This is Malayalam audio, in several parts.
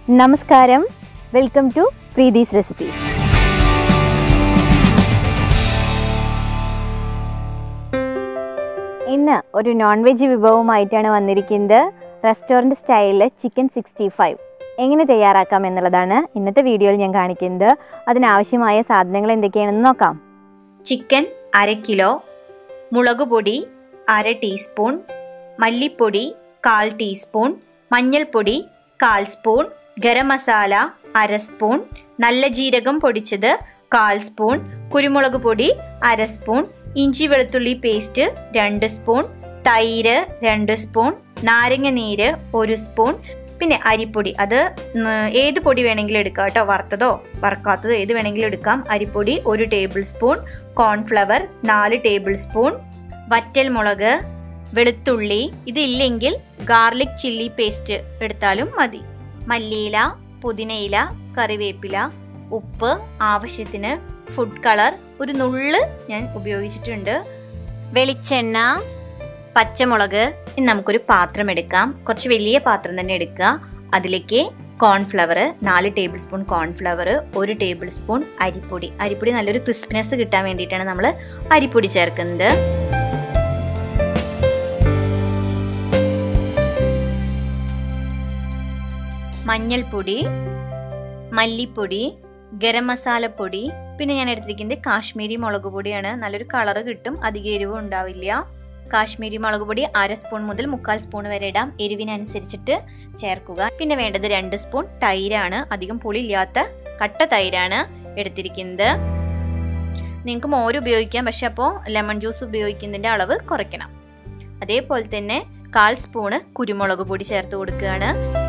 നമസ്കാരം വെൽക്കം ടു പ്രീതീസ് റെസിപ്പി ഇന്ന് ഒരു നോൺ വെജ് വിഭവമായിട്ടാണ് വന്നിരിക്കുന്നത് റെസ്റ്റോറൻറ്റ് സ്റ്റൈലിൽ ചിക്കൻ സിക്സ്റ്റി ഫൈവ് എങ്ങനെ തയ്യാറാക്കാം എന്നുള്ളതാണ് ഇന്നത്തെ വീഡിയോയിൽ ഞാൻ കാണിക്കുന്നത് അതിനാവശ്യമായ സാധനങ്ങൾ എന്തൊക്കെയാണെന്ന് നോക്കാം ചിക്കൻ അര കിലോ മുളക് പൊടി അര ടീസ്പൂൺ മല്ലിപ്പൊടി കാൽ ടീസ്പൂൺ മഞ്ഞൾപ്പൊടി കാൽ സ്പൂൺ ഗരം മസാല അര സ്പൂൺ നല്ല ജീരകം പൊടിച്ചത് കാൽ സ്പൂൺ കുരുമുളക് പൊടി അര സ്പൂൺ ഇഞ്ചി വെളുത്തുള്ളി പേസ്റ്റ് രണ്ട് സ്പൂൺ തൈര് രണ്ട് സ്പൂൺ നാരങ്ങ നീര് ഒരു സ്പൂൺ പിന്നെ അരിപ്പൊടി അത് ഉം, ഏത് പൊടി വേണമെങ്കിലും എടുക്കാം കേട്ടോ വറുത്തതോ വറുക്കാത്തതോ ഏത് വേണമെങ്കിലും എടുക്കാം അരിപ്പൊടി ഒരു ടേബിൾ സ്പൂൺ കോൺഫ്ലവർ നാല് ടേബിൾ സ്പൂൺ വറ്റൽ മുളക് വെളുത്തുള്ളി ഇതില്ലെങ്കിൽ ഗാർലിക് ചില്ലി പേസ്റ്റ് എടുത്താലും മതി മല്ലിയില പുതിനയില കറിവേപ്പില ഉപ്പ് ആവശ്യത്തിന് ഫുഡ് കളർ ഒരു നുള്ള് ഞാൻ ഉപയോഗിച്ചിട്ടുണ്ട് വെളിച്ചെണ്ണ പച്ചമുളക് ഇനി നമുക്കൊരു പാത്രം എടുക്കാം കുറച്ച് വലിയ പാത്രം തന്നെ എടുക്കുക അതിലേക്ക് കോൺഫ്ലവർ നാല് ടേബിൾ സ്പൂൺ കോൺഫ്ലവർ ഒരു ടേബിൾ സ്പൂൺ അരിപ്പൊടി അരിപ്പൊടി നല്ലൊരു ക്രിസ്പിനെസ് കിട്ടാൻ വേണ്ടിയിട്ടാണ് നമ്മൾ അരിപ്പൊടി ചേർക്കുന്നത് മഞ്ഞൾപ്പൊടി മല്ലിപ്പൊടി ഗരം മസാലപ്പൊടി പിന്നെ ഞാൻ എടുത്തിരിക്കുന്നത് കാശ്മീരി മുളക് പൊടിയാണ് നല്ലൊരു കളറ് കിട്ടും അധികം എരിവും ഉണ്ടാവില്ല കാശ്മീരി മുളക് പൊടി അര സ്പൂൺ മുതൽ മുക്കാൽ സ്പൂൺ വരെ ഇടാം എരിവിനനുസരിച്ചിട്ട് ചേർക്കുക പിന്നെ വേണ്ടത് രണ്ട് സ്പൂൺ തൈരാണ് അധികം പുളിയില്ലാത്ത കട്ട തൈരാണ് എടുത്തിരിക്കുന്നത് നിങ്ങൾക്ക് മോര് ഉപയോഗിക്കാം പക്ഷെ അപ്പോൾ ലെമൺ ജ്യൂസ് ഉപയോഗിക്കുന്നതിൻ്റെ അളവ് കുറയ്ക്കണം അതേപോലെ തന്നെ കാൽ സ്പൂണ് കുരുമുളക് പൊടി ചേർത്ത് കൊടുക്കുകയാണ്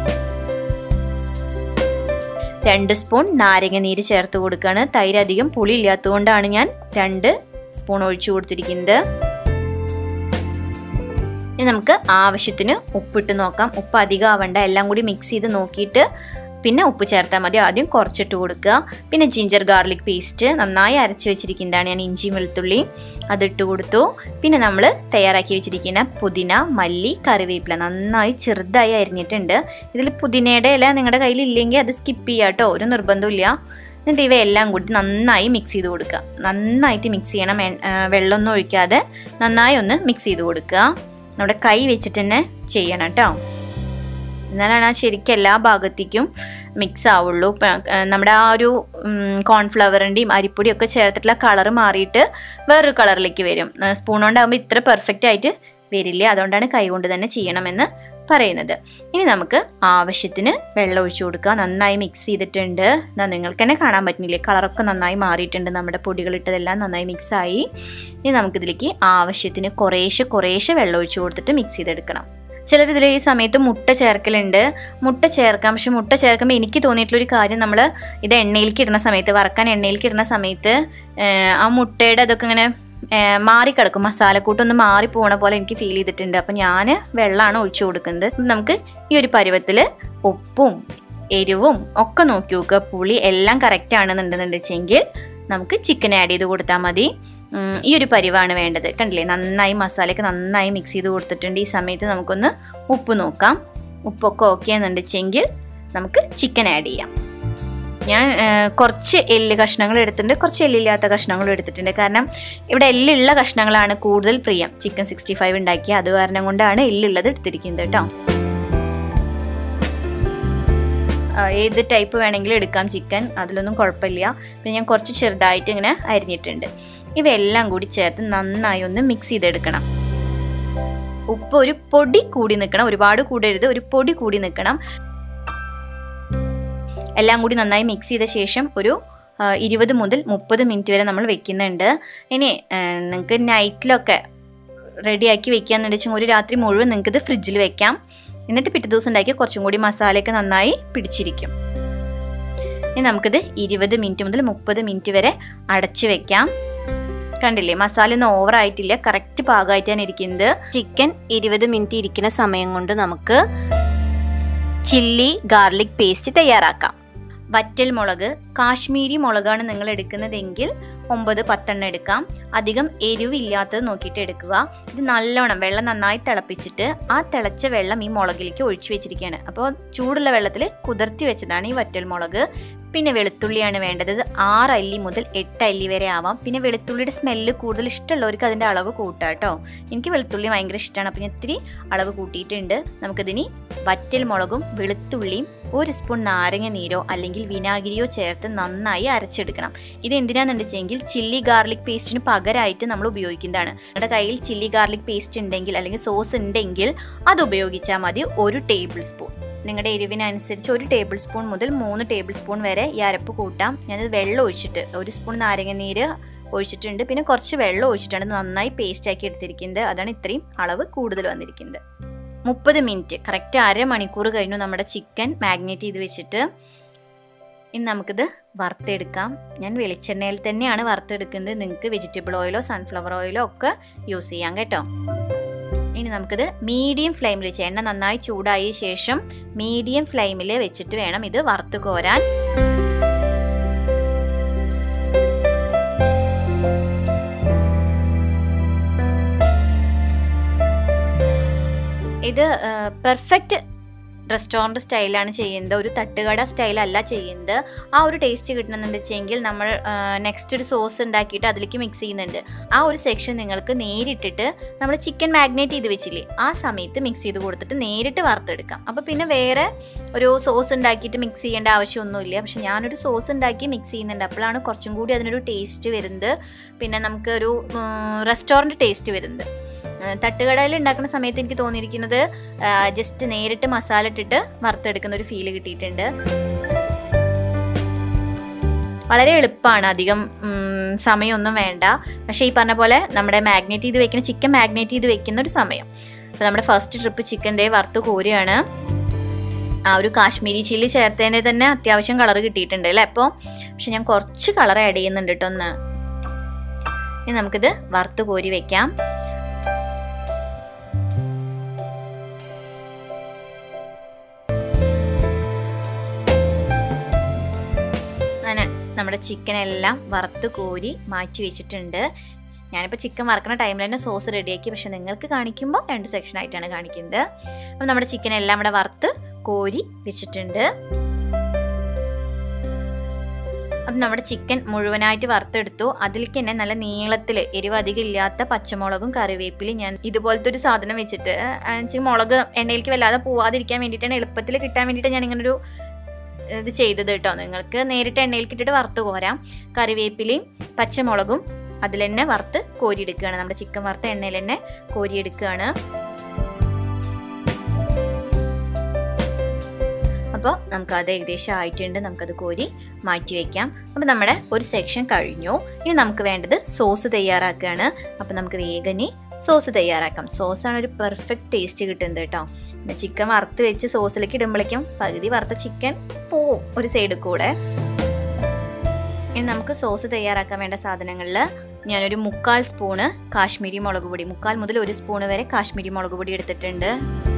രണ്ട് സ്പൂൺ നാരങ്ങ നീര് ചേർത്ത് കൊടുക്കുകയാണ് തൈര് അധികം പുളി ഇല്ലാത്തതുകൊണ്ടാണ് ഞാൻ രണ്ട് സ്പൂൺ ഒഴിച്ചു കൊടുത്തിരിക്കുന്നത് ഇനി നമുക്ക് ആവശ്യത്തിന് ഉപ്പിട്ട് നോക്കാം ഉപ്പ് അധികം ആവണ്ട എല്ലാം കൂടി മിക്സ് ചെയ്ത് നോക്കിയിട്ട് പിന്നെ ഉപ്പ് ചേർത്താൽ മതി ആദ്യം കുറച്ചിട്ട് കൊടുക്കുക പിന്നെ ജിഞ്ചർ ഗാർലിക് പേസ്റ്റ് നന്നായി അരച്ച് വെച്ചിരിക്കുന്നതാണ് ഞാൻ ഇഞ്ചി വെളുത്തുള്ളി അതിട്ട് കൊടുത്തു പിന്നെ നമ്മൾ തയ്യാറാക്കി വെച്ചിരിക്കുന്ന പുതിന മല്ലി കറിവേപ്പില നന്നായി ചെറുതായി അരിഞ്ഞിട്ടുണ്ട് ഇതിൽ പുതിനയുടെ ഇല നിങ്ങളുടെ കയ്യിൽ ഇല്ലെങ്കിൽ അത് സ്കിപ്പ് ചെയ്യുക കേട്ടോ ഒരു നിർബന്ധമില്ല എന്നിട്ട് ഇവയെല്ലാം കൂടി നന്നായി മിക്സ് ചെയ്ത് കൊടുക്കുക നന്നായിട്ട് മിക്സ് ചെയ്യണം എ- ആ, വെള്ളമൊന്നും ഒഴിക്കാതെ നന്നായി ഒന്ന് മിക്സ് ചെയ്ത് കൊടുക്കുക നമ്മുടെ കൈ വെച്ചിട്ട് തന്നെ ചെയ്യണം കേട്ടോ എന്നാലാണ് ആ ശരിക്കും എല്ലാ ഭാഗത്തേക്കും മിക്സ് ആവുള്ളൂ പ- ആ, നമ്മുടെ ആ ഒരു കോൺഫ്ലവറിൻ്റെയും അരിപ്പൊടിയും ഒക്കെ ചേർത്തിട്ടുള്ള കളർ മാറിയിട്ട് വേറൊരു കളറിലേക്ക് വരും സ്പൂൺ കൊണ്ടാകുമ്പോൾ ഇത്ര പെർഫെക്റ്റ് ആയിട്ട് വരില്ല അതുകൊണ്ടാണ് കൈ കൊണ്ട് തന്നെ ചെയ്യണമെന്ന് പറയുന്നത് ഇനി നമുക്ക് ആവശ്യത്തിന് വെള്ളം ഒഴിച്ചു കൊടുക്കുക നന്നായി മിക്സ് ചെയ്തിട്ടുണ്ട് ദാ നിങ്ങൾക്ക് തന്നെ കാണാൻ പറ്റുന്നില്ലേ കളറൊക്കെ നന്നായി മാറിയിട്ടുണ്ട് നമ്മുടെ പൊടികളിട്ടതെല്ലാം നന്നായി മിക്സ് ആയി ഇനി നമുക്കിതിലേക്ക് ആവശ്യത്തിന് കുറേശ്ശെ കുറേശ്ശെ വെള്ളം ഒഴിച്ചു കൊടുത്തിട്ട് മിക്സ് ചെയ്തെടുക്കണം ചിലർ ഇതിൽ ഈ സമയത്ത് മുട്ട ചേർക്കലുണ്ട് മുട്ട ചേർക്കാം പക്ഷെ മുട്ട ചേർക്കുമ്പോൾ എനിക്ക് തോന്നിയിട്ടുള്ളൊരു കാര്യം നമ്മൾ ഇത് എണ്ണയിലേക്ക് ഇടുന്ന സമയത്ത് വറക്കാൻ എണ്ണയിലേക്ക് ഇടുന്ന സമയത്ത് ഏഹ്, ആ മുട്ടയുടെ അതൊക്കെ ഇങ്ങനെ ഏഹ്, മാറിക്കിടക്കും മസാലക്കൂട്ടൊന്ന് മാറി പോണ പോലെ എനിക്ക് ഫീൽ ചെയ്തിട്ടുണ്ട് അപ്പം ഞാൻ വെള്ളമാണ് ഒഴിച്ചു കൊടുക്കുന്നത് അപ്പം നമുക്ക് ഈ ഒരു പരുവത്തിൽ ഉപ്പും എരിവും ഒക്കെ നോക്കി നോക്കുക പുളി എല്ലാം കറക്റ്റ് ആണെന്നുണ്ടെന്നുണ്ടെച്ചെങ്കിൽ നമുക്ക് ചിക്കൻ ആഡ് ചെയ്ത് കൊടുത്താൽ മതി ഉം, ഈ ഒരു പരിവാണ് വേണ്ടത് കണ്ടില്ലേ നന്നായി മസാലയൊക്കെ നന്നായി മിക്സ് ചെയ്ത് കൊടുത്തിട്ടുണ്ട് ഈ സമയത്ത് നമുക്കൊന്ന് ഉപ്പ് നോക്കാം ഉപ്പൊക്കെ ഓക്കെ എന്നുണ്ടെച്ചെങ്കിൽ നമുക്ക് ചിക്കൻ ആഡ് ചെയ്യാം ഞാൻ ആ, കുറച്ച് എല്ല് കഷ്ണങ്ങൾ എടുത്തിട്ടുണ്ട് കുറച്ച് എല്ലില്ലാത്ത കഷ്ണങ്ങളും എടുത്തിട്ടുണ്ട് കാരണം ഇവിടെ എല്ലുള്ള കഷ്ണങ്ങളാണ് കൂടുതൽ പ്രിയം ചിക്കൻ സിക്സ്റ്റി ഫൈവ് ഉണ്ടാക്കിയ അത് കാരണം കൊണ്ടാണ് എല്ലുള്ളത് എടുത്തിരിക്കുന്നത് കേട്ടോ ആ, ഏത് ടൈപ്പ് വേണമെങ്കിലും എടുക്കാം ചിക്കൻ അതിലൊന്നും കുഴപ്പമില്ല പിന്നെ ഞാൻ കുറച്ച് ചെറുതായിട്ട് ഇങ്ങനെ അരിഞ്ഞിട്ടുണ്ട് ഇവയെല്ലാം കൂടി ചേർത്ത് നന്നായി ഒന്ന് മിക്സ് ചെയ്തെടുക്കണം ഉപ്പ് ഒരു പൊടി കൂടി നിൽക്കണം ഒരുപാട് കൂടരുത് ഒരു പൊടി കൂടി നിൽക്കണം എല്ലാം കൂടി നന്നായി മിക്സ് ചെയ്ത ശേഷം ഒരു ആ, ഇരുപത് മുതൽ മുപ്പത് മിനിറ്റ് വരെ നമ്മൾ വെക്കുന്നുണ്ട് ഇനി നിങ്ങൾക്ക് നൈറ്റിലൊക്കെ റെഡിയാക്കി വെക്കുകയെന്ന് വെച്ചാൽ ഒരു രാത്രി മുഴുവൻ നിങ്ങൾക്ക് ഇത് ഫ്രിഡ്ജിൽ വെക്കാം എന്നിട്ട് പിറ്റേ ദിവസം ഉണ്ടാക്കി കുറച്ചും കൂടി മസാലയൊക്കെ നന്നായി പിടിച്ചിരിക്കും ഇനി നമുക്കിത് ഇരുപത് മിനിറ്റ് മുതൽ മുപ്പത് മിനിറ്റ് വരെ അടച്ചു വെക്കാം കണ്ടില്ലേ മസാല ഒന്നും ഓവർ ആയിട്ടില്ല കറക്റ്റ് പാകമായിട്ടാണ് ഇരിക്കുന്നത് ചിക്കൻ ഇരുപത് മിനിറ്റ് ഇരിക്കുന്ന സമയം കൊണ്ട് നമുക്ക് ചില്ലി ഗാർലിക് പേസ്റ്റ് തയ്യാറാക്കാം വറ്റൽ മുളക് കാശ്മീരി മുളകാണ് നിങ്ങൾ എടുക്കുന്നതെങ്കിൽ ഒമ്പത് പത്തെണ്ണം എടുക്കാം അധികം എരിവില്ലാത്തത് നോക്കിയിട്ട് എടുക്കുക ഇത് നല്ലോണം വെള്ളം നന്നായി തിളപ്പിച്ചിട്ട് ആ തിളച്ച വെള്ളം ഈ മുളകിലേക്ക് ഒഴിച്ചു വെച്ചിരിക്കുകയാണ് അപ്പോൾ ചൂടുള്ള വെള്ളത്തിൽ കുതിർത്തി വെച്ചതാണ് ഈ വറ്റൽ മുളക് പിന്നെ വെളുത്തുള്ളിയാണ് വേണ്ടത് ഇത് ആറ് അല്ലി മുതൽ എട്ട് അല്ലി വരെ ആവാം പിന്നെ വെളുത്തുള്ളിയുടെ സ്മെല്ല് കൂടുതൽ ഇഷ്ടമുള്ളവർക്ക് അതിൻ്റെ അളവ് കൂട്ടാം കേട്ടോ എനിക്ക് വെളുത്തുള്ളി ഭയങ്കര ഇഷ്ടമാണ് അപ്പം ഞാൻ ഇത്തിരി അളവ് കൂട്ടിയിട്ടുണ്ട് നമുക്കിതിനി വറ്റൽ മുളകും വെളുത്തുള്ളിയും ഒരു സ്പൂൺ നാരങ്ങ നീരോ അല്ലെങ്കിൽ വിനാഗിരിയോ ചേർത്ത് നന്നായി അരച്ചെടുക്കണം ഇത് എന്തിനാണെന്ന് വെച്ചെങ്കിൽ ചില്ലി ഗാർലിക് പേസ്റ്റിന് പകരമായിട്ട് നമ്മൾ ഉപയോഗിക്കുന്നതാണ് നിങ്ങളുടെ കയ്യിൽ ചില്ലി ഗാർലിക് പേസ്റ്റ് ഉണ്ടെങ്കിൽ അല്ലെങ്കിൽ സോസ് ഉണ്ടെങ്കിൽ അത് ഉപയോഗിച്ചാൽ മതി ഒരു ടേബിൾ സ്പൂൺ നിങ്ങളുടെ എരിവിനനുസരിച്ച് ഒരു ടേബിൾ സ്പൂൺ മുതൽ മൂന്ന് ടേബിൾ സ്പൂൺ വരെ ഈ അരപ്പ് കൂട്ടാം ഞാനത് വെള്ളം ഒഴിച്ചിട്ട് ഒരു സ്പൂൺ നാരങ്ങ നീര് ഒഴിച്ചിട്ടുണ്ട് പിന്നെ കുറച്ച് വെള്ളം ഒഴിച്ചിട്ടാണ് നന്നായി പേസ്റ്റ് ആക്കി എടുത്തിരിക്കുന്നത് അതാണ് ഇത്രയും അളവ് കൂടുതൽ വന്നിരിക്കുന്നത് മുപ്പത് മിനിറ്റ് കറക്റ്റ് അരമണിക്കൂർ കഴിഞ്ഞു നമ്മുടെ ചിക്കൻ മാഗ്നേറ്റ് ചെയ്ത് വെച്ചിട്ട് ഇനി നമുക്കിത് വറുത്തെടുക്കാം ഞാൻ വെളിച്ചെണ്ണയിൽ തന്നെയാണ് വറുത്തെടുക്കുന്നത് നിങ്ങൾക്ക് വെജിറ്റബിൾ ഓയിലോ സൺഫ്ലവർ ഓയിലോ ഒക്കെ യൂസ് ചെയ്യാം കേട്ടോ ഇനി നമുക്കിത് മീഡിയം ഫ്ലെയിമിൽ വെച്ച് എണ്ണ നന്നായി ചൂടായ ശേഷം മീഡിയം ഫ്ലെയിമിൽ വെച്ചിട്ട് വേണം ഇത് വറുത്ത് കോരാൻ ഇത് പെർഫെക്റ്റ് റെസ്റ്റോറൻറ്റ് സ്റ്റൈലാണ് ചെയ്യുന്നത് ഒരു തട്ടുകട സ്റ്റൈലല്ല ചെയ്യുന്നത് ആ ഒരു ടേസ്റ്റ് കിട്ടണമെന്ന് വെച്ചെങ്കിൽ നമ്മൾ നെക്സ്റ്റ് ഒരു സോസ് ഉണ്ടാക്കിയിട്ട് അതിലേക്ക് മിക്സ് ചെയ്യുന്നുണ്ട് ആ ഒരു സെക്ഷൻ നിങ്ങൾക്ക് നേരിട്ടിട്ട് നമ്മൾ ചിക്കൻ മാഗ്നേറ്റ് ചെയ്ത് വെച്ചില്ലേ ആ സമയത്ത് മിക്സ് ചെയ്ത് കൊടുത്തിട്ട് നേരിട്ട് വറുത്തെടുക്കാം അപ്പോൾ പിന്നെ വേറെ ഒരു സോസ് ഉണ്ടാക്കിയിട്ട് മിക്സ് ചെയ്യേണ്ട ആവശ്യമൊന്നുമില്ല പക്ഷെ ഞാനൊരു സോസ് ഉണ്ടാക്കി മിക്സ് ചെയ്യുന്നുണ്ട് അപ്പോഴാണ് കുറച്ചും കൂടി അതിനൊരു ടേസ്റ്റ് വരുന്നത് പിന്നെ നമുക്കൊരു റെസ്റ്റോറൻറ്റ് ടേസ്റ്റ് വരുന്നത് തട്ടുകടയിൽ ഉണ്ടാക്കുന്ന സമയത്ത് എനിക്ക് തോന്നിയിരിക്കുന്നത് ജസ്റ്റ് നേരിട്ട് മസാല ഇട്ടിട്ട് വറുത്തെടുക്കുന്ന ഒരു ഫീല് കിട്ടിയിട്ടുണ്ട് വളരെ എളുപ്പമാണ് അധികം സമയമൊന്നും വേണ്ട പക്ഷേ ഈ പറഞ്ഞ പോലെ നമ്മുടെ മാഗ്നേറ്റ് ചെയ്ത് വെക്കുന്ന ചിക്കൻ മാഗ്നേറ്റ് ചെയ്ത് വെക്കുന്ന ഒരു സമയം അപ്പോൾ നമ്മുടെ ഫസ്റ്റ് ട്രിപ്പ് ചിക്കൻ്റെ വറുത്ത് കോരുകയാണ് ആ ഒരു കാശ്മീരി ചില്ലി ചേർത്തതിന് തന്നെ അത്യാവശ്യം കളർ കിട്ടിയിട്ടുണ്ട് അല്ലേ അപ്പോൾ പക്ഷെ ഞാൻ കുറച്ച് കളർ ആഡ് ചെയ്യുന്നുണ്ട് കേട്ടോ ഒന്ന് ഇനി നമുക്കിത് വറുത്ത് കോരി വെക്കാം അങ്ങനെ നമ്മുടെ ചിക്കൻ എല്ലാം വറുത്ത് കോരി മാറ്റി വെച്ചിട്ടുണ്ട് ഞാനിപ്പോൾ ചിക്കൻ വറക്കുന്ന ടൈമിൽ തന്നെ സോസ് റെഡിയാക്കി പക്ഷെ നിങ്ങൾക്ക് കാണിക്കുമ്പോൾ രണ്ട് സെക്ഷനായിട്ടാണ് കാണിക്കുന്നത് അപ്പം നമ്മുടെ ചിക്കൻ എല്ലാം ഇവിടെ വറുത്ത് കോരി വെച്ചിട്ടുണ്ട് അപ്പം നമ്മുടെ ചിക്കൻ മുഴുവനായിട്ട് വറുത്തെടുത്തു അതിലേക്ക് തന്നെ നല്ല നീളത്തിൽ എരിവ് അധികം ഇല്ലാത്ത പച്ചമുളകും കറിവേപ്പിലും ഞാൻ ഇതുപോലത്തെ ഒരു സാധനം വെച്ചിട്ട് വെച്ചാൽ മുളക് എണ്ണയിലേക്ക് വല്ലാതെ പോവാതിരിക്കാൻ വേണ്ടിയിട്ടാണ് എളുപ്പത്തിൽ കിട്ടാൻ വേണ്ടിയിട്ട് ഞാൻ ഇങ്ങനൊരു ഇത് ചെയ്തത് കേട്ടോ നിങ്ങൾക്ക് നേരിട്ട് എണ്ണയിൽ ഇട്ടിട്ട് വറുത്ത് കോരാം കറിവേപ്പിലയും പച്ചമുളകും അതിൽ തന്നെ വറുത്ത് കോരിയെടുക്കുകയാണ് നമ്മുടെ ചിക്കൻ വറുത്ത എണ്ണയിൽ തന്നെ കോരിയെടുക്കുകയാണ് അപ്പോൾ നമുക്കത് ഏകദേശം ആയിട്ടുണ്ട് നമുക്കത് കോരി മാറ്റി വയ്ക്കാം അപ്പോൾ നമ്മുടെ ഒരു സെക്ഷൻ കഴിഞ്ഞു ഇനി നമുക്ക് വേണ്ടത് സോസ് തയ്യാറാക്കുകയാണ് അപ്പോൾ നമുക്ക് വേഗനി സോസ് തയ്യാറാക്കാം സോസാണ് ഒരു പെർഫെക്റ്റ് ടേസ്റ്റ് കിട്ടുന്നത് കേട്ടോ പിന്നെ ചിക്കൻ വറുത്ത് വെച്ച് സോസിലേക്ക് ഇടുമ്പോഴേക്കും പകുതി വറുത്ത ചിക്കൻ പോവും ഒരു സൈഡിൽ കൂടെ ഇനി നമുക്ക് സോസ് തയ്യാറാക്കാൻ വേണ്ട സാധനങ്ങളിൽ ഞാനൊരു മുക്കാൽ സ്പൂണ് കാശ്മീരി മുളക് പൊടി മുക്കാൽ മുതൽ ഒരു സ്പൂണ് വരെ കാശ്മീരി മുളക് പൊടി എടുത്തിട്ടുണ്ട്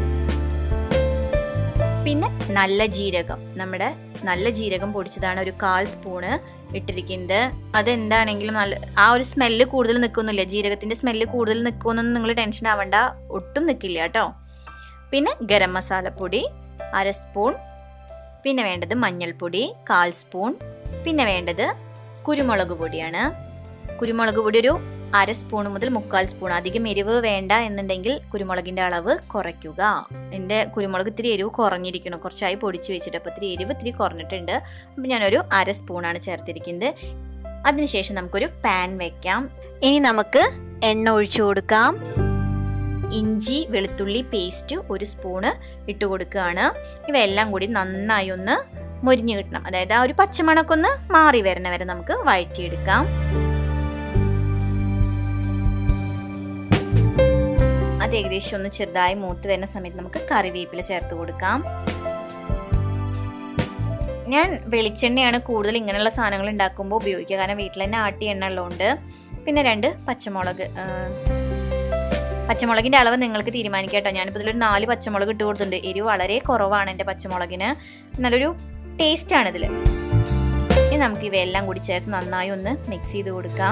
പിന്നെ നല്ല ജീരകം നമ്മുടെ നല്ല ജീരകം പൊടിച്ചതാണ് ഒരു കാൽ സ്പൂണ് ഇട്ടിരിക്കുന്നത് അതെന്താണെങ്കിലും നല്ല ആ ഒരു സ്മെല്ല് കൂടുതൽ നിൽക്കുന്നില്ല ജീരകത്തിന്റെ സ്മെല്ല് കൂടുതൽ നിൽക്കുമെന്നൊന്നും നിങ്ങൾ ടെൻഷൻ ആവണ്ട ഒട്ടും നിൽക്കില്ല കേട്ടോ പിന്നെ ഗരം മസാലപ്പൊടി അര സ്പൂൺ പിന്നെ വേണ്ടത് മഞ്ഞൾപ്പൊടി കാൽ സ്പൂൺ പിന്നെ വേണ്ടത് കുരുമുളക് പൊടിയാണ് കുരുമുളക് പൊടി ഒരു അര സ്പൂൺ മുതൽ മുക്കാൽ സ്പൂൺ അധികം എരിവ് വേണ്ട എന്നുണ്ടെങ്കിൽ കുരുമുളകിൻ്റെ അളവ് കുറയ്ക്കുക എൻ്റെ കുരുമുളക് ഇത്തിരി എരിവ് കുറഞ്ഞിരിക്കണം കുറച്ചായി പൊടിച്ച് വെച്ചിട്ട് അപ്പോൾ ഇത്തിരി എരിവ് ഇത്തിരി കുറഞ്ഞിട്ടുണ്ട് അപ്പോൾ ഞാനൊരു അര സ്പൂണാണ് ചേർത്തിരിക്കുന്നത് അതിനുശേഷം നമുക്കൊരു പാൻ വെക്കാം ഇനി നമുക്ക് എണ്ണ ഒഴിച്ചു കൊടുക്കാം ഇഞ്ചി വെളുത്തുള്ളി പേസ്റ്റ് ഒരു സ്പൂണ് ഇട്ട് കൊടുക്കുകയാണ് ഇവയെല്ലാം കൂടി നന്നായി ഒന്ന് മൊരിഞ്ഞ് കിട്ടണം അതായത് ആ ഒരു പച്ചമണക്കൊന്ന് മാറി വരണ വരെ നമുക്ക് വഴറ്റിയെടുക്കാം അത് ഏകദേശം ഒന്ന് ചെറുതായി മൂത്ത് വരുന്ന സമയത്ത് നമുക്ക് കറിവേപ്പില ചേർത്ത് കൊടുക്കാം ഞാൻ വെളിച്ചെണ്ണയാണ് കൂടുതൽ ഇങ്ങനെയുള്ള സാധനങ്ങൾ ഉണ്ടാക്കുമ്പോൾ ഉപയോഗിക്കുക കാരണം വീട്ടിൽ തന്നെ ആട്ടി എണ്ണ ഉള്ളതുകൊണ്ട് പിന്നെ രണ്ട് പച്ചമുളക് പച്ചമുളകിൻ്റെ അളവ് നിങ്ങൾക്ക് തീരുമാനിക്കാം കേട്ടോ ഞാനിപ്പോൾ ഇതിലൊരു നാല് പച്ചമുളക് ഇട്ട് കൊടുത്തിട്ടുണ്ട് എരിവ് വളരെ കുറവാണ് എൻ്റെ പച്ചമുളകിന് നല്ലൊരു ടേസ്റ്റാണ് ഇതിൽ ഇനി ഇനി നമുക്ക് ഇവയെല്ലാം കൂടി ചേർത്ത് നന്നായി ഒന്ന് മിക്സ് ചെയ്ത് കൊടുക്കാം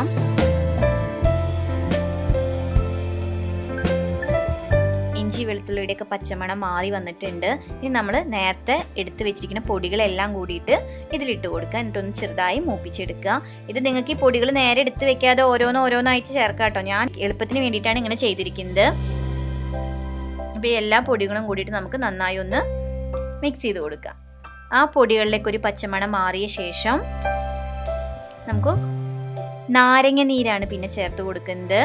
ഇഞ്ചി വെളുത്തുള്ളിയുടെയൊക്കെ പച്ചമണം മാറി വന്നിട്ടുണ്ട് ഇനി നമ്മൾ നേരത്തെ എടുത്ത് വെച്ചിരിക്കുന്ന പൊടികളെല്ലാം കൂടിയിട്ട് ഇതിലിട്ട് കൊടുക്കുക എന്നിട്ടൊന്ന് ചെറുതായി മൂപ്പിച്ചെടുക്കുക ഇത് നിങ്ങൾക്ക് ഈ പൊടികൾ നേരെ എടുത്ത് വെക്കാതെ ഓരോന്ന് ഓരോന്നായിട്ട് ചേർക്കാം കേട്ടോ ഞാൻ എളുപ്പത്തിന് വേണ്ടിയിട്ടാണ് ഇങ്ങനെ ചെയ്തിരിക്കുന്നത് അപ്പോൾ ഈ എല്ലാ പൊടികളും കൂടിയിട്ട് നമുക്ക് നന്നായി ഒന്ന് മിക്സ് ചെയ്ത് കൊടുക്കാം ആ പൊടികളിലേക്ക് ഒരു പച്ചമണം മാറിയ ശേഷം നമുക്ക് നാരങ്ങ നീരാണ് പിന്നെ ചേർത്ത് കൊടുക്കുന്നത്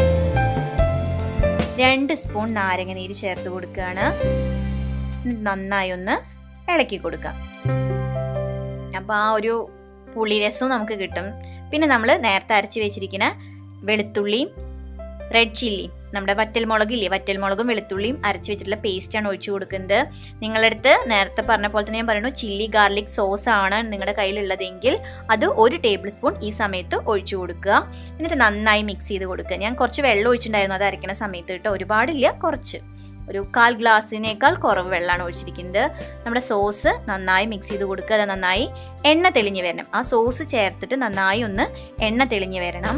രണ്ട് സ്പൂൺ നാരങ്ങ നീര് ചേർത്ത് കൊടുക്കുകയാണ് നന്നായി ഒന്ന് ഇളക്കി കൊടുക്കാം അപ്പോൾ ആ ഒരു പുളിരസവും നമുക്ക് കിട്ടും പിന്നെ നമ്മൾ നേരത്തെ അരച്ച് വെച്ചിരിക്കുന്ന വെളുത്തുള്ളിയും റെഡ് ചില്ലിയും നമ്മുടെ വറ്റൽമുളകില്ലേ വറ്റൽമുളകും വെളുത്തുള്ളിയും അരച്ച് വെച്ചിട്ടുള്ള പേസ്റ്റാണ് ഒഴിച്ചു കൊടുക്കുന്നത് നിങ്ങളുടെ അടുത്ത് നേരത്തെ പറഞ്ഞ പോലെ തന്നെ ഞാൻ പറയുന്നു ചില്ലി ഗാർലിക് സോസ് ആണ് നിങ്ങളുടെ കയ്യിലുള്ളതെങ്കിൽ അത് ഒരു ടേബിൾ സ്പൂൺ ഈ സമയത്ത് ഒഴിച്ചു കൊടുക്കുക എന്നിട്ട് നന്നായി മിക്സ് ചെയ്ത് കൊടുക്കുക ഞാൻ കുറച്ച് വെള്ളം ഒഴിച്ചിട്ടുണ്ടായിരുന്നു അത് അരയ്ക്കുന്ന സമയത്ത് കേട്ടോ ഒരുപാടില്ല കുറച്ച് ഒരു കാൽ ഗ്ലാസ്സിനേക്കാൾ കുറവ് വെള്ളമാണ് ഒഴിച്ചിരിക്കുന്നത് നമ്മുടെ സോസ് നന്നായി മിക്സ് ചെയ്ത് കൊടുക്കുക അത് നന്നായി എണ്ണ തെളിഞ്ഞ് വരണം ആ സോസ് ചേർത്തിട്ട് നന്നായി ഒന്ന് എണ്ണ തെളിഞ്ഞ് വരണം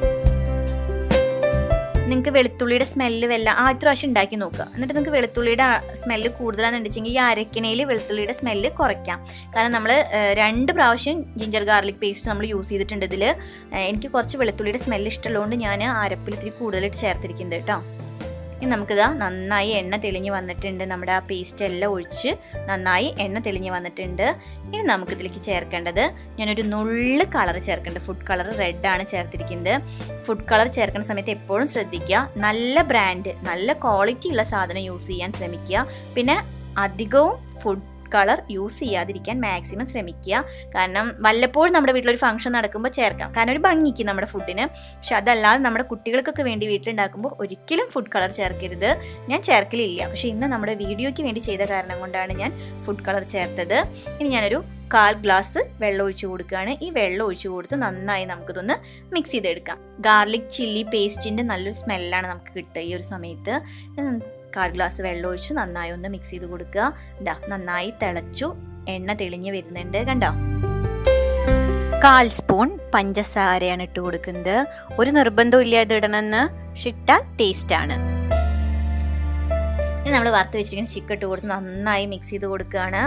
നിങ്ങൾക്ക് വെളുത്തുള്ളിയുടെ സ്മെല്ല് വല്ല ആദ്യ പ്രാവശ്യം ഉണ്ടാക്കി നോക്കുക എന്നിട്ട് നിങ്ങൾക്ക് വെളുത്തുള്ളിയുടെ സ്മെല്ല് കൂടുതലാണെന്നുണ്ടെങ്കിൽ ഈ അരക്കണയിൽ വെളുത്തുള്ളിയുടെ സ്മെല്ല് കുറയ്ക്കാം കാരണം നമ്മൾ രണ്ട് പ്രാവശ്യം ജിഞ്ചർ ഗാർലിക് പേസ്റ്റ് നമ്മൾ യൂസ് ചെയ്തിട്ടുണ്ട് ഇതിൽ എനിക്ക് കുറച്ച് വെളുത്തുള്ളിയുടെ സ്മെല്ല് ഇഷ്ടമുള്ളതുകൊണ്ട് ഞാൻ അരപ്പിൽ ഇത്തിരി കൂടുതലായിട്ട് ചേർത്തിരിക്കുന്നത് കേട്ടോ ഇനി നമുക്കിതാ നന്നായി എണ്ണ തെളിഞ്ഞ് വന്നിട്ടുണ്ട് നമ്മുടെ ആ പേസ്റ്റ് എല്ലാം ഒഴിച്ച് നന്നായി എണ്ണ തെളിഞ്ഞ് വന്നിട്ടുണ്ട് ഇനി നമുക്ക് ഇതിലേക്ക് ചേർക്കേണ്ടത് ഞാനൊരു നുള്ള് കളർ ചേർക്കേണ്ടത് ഫുഡ് കളർ റെഡാണ് ചേർത്തിരിക്കുന്നത് ഫുഡ് കളർ ചേർക്കുന്ന സമയത്ത് എപ്പോഴും ശ്രദ്ധിക്കുക നല്ല ബ്രാൻഡ് നല്ല ക്വാളിറ്റി ഉള്ള സാധനം യൂസ് ചെയ്യാൻ ശ്രമിക്കുക പിന്നെ അധികവും ഫുഡ് കളർ യൂസ് ചെയ്യാതിരിക്കാൻ മാക്സിമം ശ്രമിക്കുക കാരണം വല്ലപ്പോഴും നമ്മുടെ വീട്ടിലൊരു ഫംഗ്ഷൻ നടക്കുമ്പോൾ ചേർക്കാം കാരണം ഒരു ഭംഗിക്ക് നമ്മുടെ ഫുഡിന് പക്ഷെ അതല്ലാതെ നമ്മുടെ കുട്ടികൾക്കൊക്കെ വേണ്ടി വീട്ടിലുണ്ടാക്കുമ്പോൾ ഒരിക്കലും ഫുഡ് കളർ ചേർക്കരുത് ഞാൻ ചേർക്കലില്ല പക്ഷെ ഇന്ന് നമ്മുടെ വീഡിയോയ്ക്ക് വേണ്ടി ചെയ്ത കാരണം കൊണ്ടാണ് ഞാൻ ഫുഡ് കളർ ചേർത്തത് ഇനി ഞാനൊരു കാൽ ഗ്ലാസ് വെള്ളം ഒഴിച്ചു കൊടുക്കുകയാണ് ഈ വെള്ളം ഒഴിച്ചു കൊടുത്ത് നന്നായി നമുക്കിതൊന്ന് മിക്സ് ചെയ്തെടുക്കാം ഗാർലിക് ചില്ലി പേസ്റ്റിൻ്റെ നല്ലൊരു സ്മെല്ലാണ് നമുക്ക് കിട്ടുക ഈ ഒരു സമയത്ത് കാൽ ഗ്ലാസ് വെള്ളം ഒഴിച്ച് നന്നായി ഒന്ന് മിക്സ് ചെയ്ത് കൊടുക്കുക ഇതാ നന്നായി തിളച്ചു എണ്ണ തെളിഞ്ഞ് വരുന്നുണ്ട് കണ്ടോ കാൽ സ്പൂൺ പഞ്ചസാരയാണ് ഇട്ട് കൊടുക്കുന്നത് ഒരു നിർബന്ധവും ഇല്ല ഇത് ഇടണമെന്ന് ഷിട്ട ടേസ്റ്റ് ആണ് ഇനി നമ്മൾ വറുത്ത് വെച്ചിരിക്കുന്ന ചിക്കൻ ഇട്ട് കൊടുത്ത് നന്നായി മിക്സ് ചെയ്ത് കൊടുക്കുകയാണ്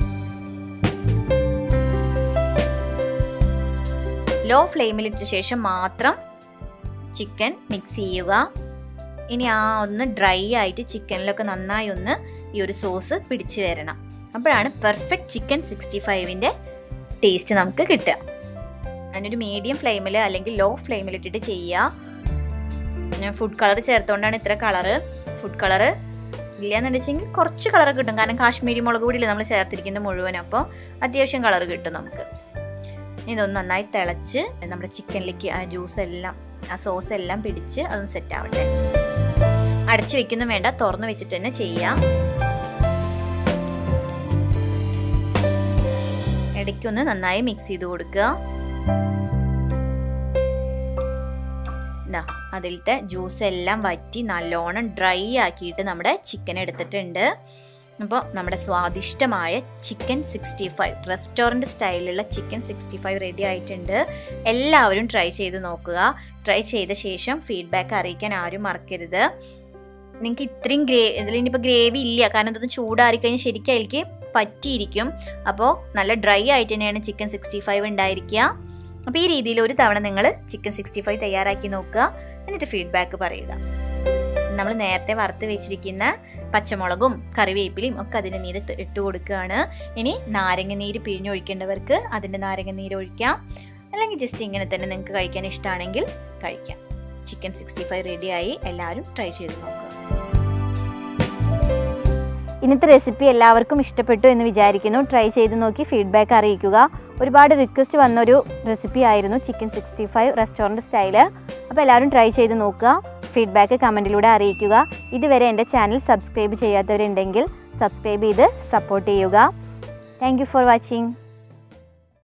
ലോ ഫ്ലെയിമിലിട്ട ശേഷം മാത്രം ചിക്കൻ മിക്സ് ചെയ്യുക ഇനി ആ ഒന്ന് ഡ്രൈ ആയിട്ട് ചിക്കനിലൊക്കെ നന്നായി ഒന്ന് ഈ ഒരു സോസ് പിടിച്ചു വരണം അപ്പോഴാണ് പെർഫെക്റ്റ് ചിക്കൻ സിക്സ്റ്റി ഫൈവിൻ്റെ ടേസ്റ്റ് നമുക്ക് കിട്ടുക അതിനൊരു മീഡിയം ഫ്ലെയിമിൽ അല്ലെങ്കിൽ ലോ ഫ്ലെയിമിൽ ഇട്ടിട്ട് ചെയ്യുക ഞാൻ ഫുഡ് കളർ ചേർത്തുകൊണ്ടാണ് ഇത്ര കളറ് ഫുഡ് കളറ് ഇല്ലയെന്നുണ്ടെച്ചെങ്കിൽ കുറച്ച് കളർ കിട്ടും കാരണം കാശ്മീരി മുളക് പൊടിയിൽ നമ്മൾ ചേർത്തിരിക്കുന്നത് മുഴുവൻ അപ്പോൾ അത്യാവശ്യം കളർ കിട്ടും നമുക്ക് ഇതൊന്ന് നന്നായി തിളച്ച് നമ്മുടെ ചിക്കനിലേക്ക് ആ ജ്യൂസ് എല്ലാം ആ സോസ് എല്ലാം പിടിച്ച് അതൊന്ന് സെറ്റ് ആവട്ടെ അടച്ചു വെക്കുന്നു വേണ്ട തുറന്നു വെച്ചിട്ട് തന്നെ ചെയ്യാം ഇടയ്ക്കൊന്ന് നന്നായി മിക്സ് ചെയ്ത് കൊടുക്കുക അതിലത്തെ ജ്യൂസ് എല്ലാം വറ്റി നല്ലോണം ഡ്രൈ ആക്കിയിട്ട് നമ്മുടെ ചിക്കൻ എടുത്തിട്ടുണ്ട് അപ്പോൾ നമ്മുടെ സ്വാദിഷ്ടമായ ചിക്കൻ സിക്സ്റ്റി ഫൈവ് റെസ്റ്റോറൻറ്റ് സ്റ്റൈലിലുള്ള ചിക്കൻ സിക്സ്റ്റി ഫൈവ് റെഡി ആയിട്ടുണ്ട് എല്ലാവരും ട്രൈ ചെയ്ത് നോക്കുക ട്രൈ ചെയ്ത ശേഷം ഫീഡ്ബാക്ക് അറിയിക്കാൻ ആരും മറക്കരുത് നിങ്ങൾക്ക് ഇത്രയും ഗ്രേ ഇതിൽ ഇനിയിപ്പോൾ ഗ്രേവി ഇല്ല കാരണം ഇതൊന്ന് ചൂടാറി കഴിഞ്ഞാൽ ശരിക്കും അതിലേക്ക് പറ്റിയിരിക്കും അപ്പോൾ നല്ല ഡ്രൈ ആയിട്ട് തന്നെയാണ് ചിക്കൻ സിക്സ്റ്റി ഫൈവ് ഉണ്ടായിരിക്കുക അപ്പോൾ ഈ രീതിയിൽ ഒരു തവണ നിങ്ങൾ ചിക്കൻ സിക്സ്റ്റി ഫൈവ് തയ്യാറാക്കി നോക്കുക എന്നിട്ട് ഫീഡ്ബാക്ക് പറയുക നമ്മൾ നേരത്തെ വറുത്ത് വെച്ചിരിക്കുന്ന പച്ചമുളകും കറിവേപ്പിലയും ഒക്കെ അതിൻ്റെ നീര് ഇട്ട് കൊടുക്കുകയാണ് ഇനി നാരങ്ങ നീര് പിഴിഞ്ഞൊഴിക്കേണ്ടവർക്ക് അതിൻ്റെ നാരങ്ങ നീര് ഒഴിക്കാം അല്ലെങ്കിൽ ജസ്റ്റ് ഇങ്ങനെ തന്നെ നിങ്ങൾക്ക് കഴിക്കാൻ ഇഷ്ടമാണെങ്കിൽ കഴിക്കാം ചിക്കൻ സിക്സ്റ്റി ഫൈവ് റെഡിയായി എല്ലാവരും ട്രൈ ചെയ്ത് നോക്കുക ഇന്നത്തെ റെസിപ്പി എല്ലാവർക്കും ഇഷ്ടപ്പെട്ടു എന്ന് വിചാരിക്കുന്നു ട്രൈ ചെയ്ത് നോക്കി ഫീഡ്ബാക്ക് അറിയിക്കുക ഒരുപാട് റിക്വസ്റ്റ് വന്നൊരു റെസിപ്പി ആയിരുന്നു chicken sixty five restaurant style അപ്പോൾ എല്ലാവരും ട്രൈ ചെയ്ത് നോക്കുക ഫീഡ്ബാക്ക് കമൻറ്റിലൂടെ അറിയിക്കുക ഇതുവരെ എൻ്റെ ചാനൽ സബ്സ്ക്രൈബ് ചെയ്യാത്തവരുണ്ടെങ്കിൽ സബ്സ്ക്രൈബ് ചെയ്ത് സപ്പോർട്ട് ചെയ്യുക താങ്ക് ഫോർ വാച്ചിങ്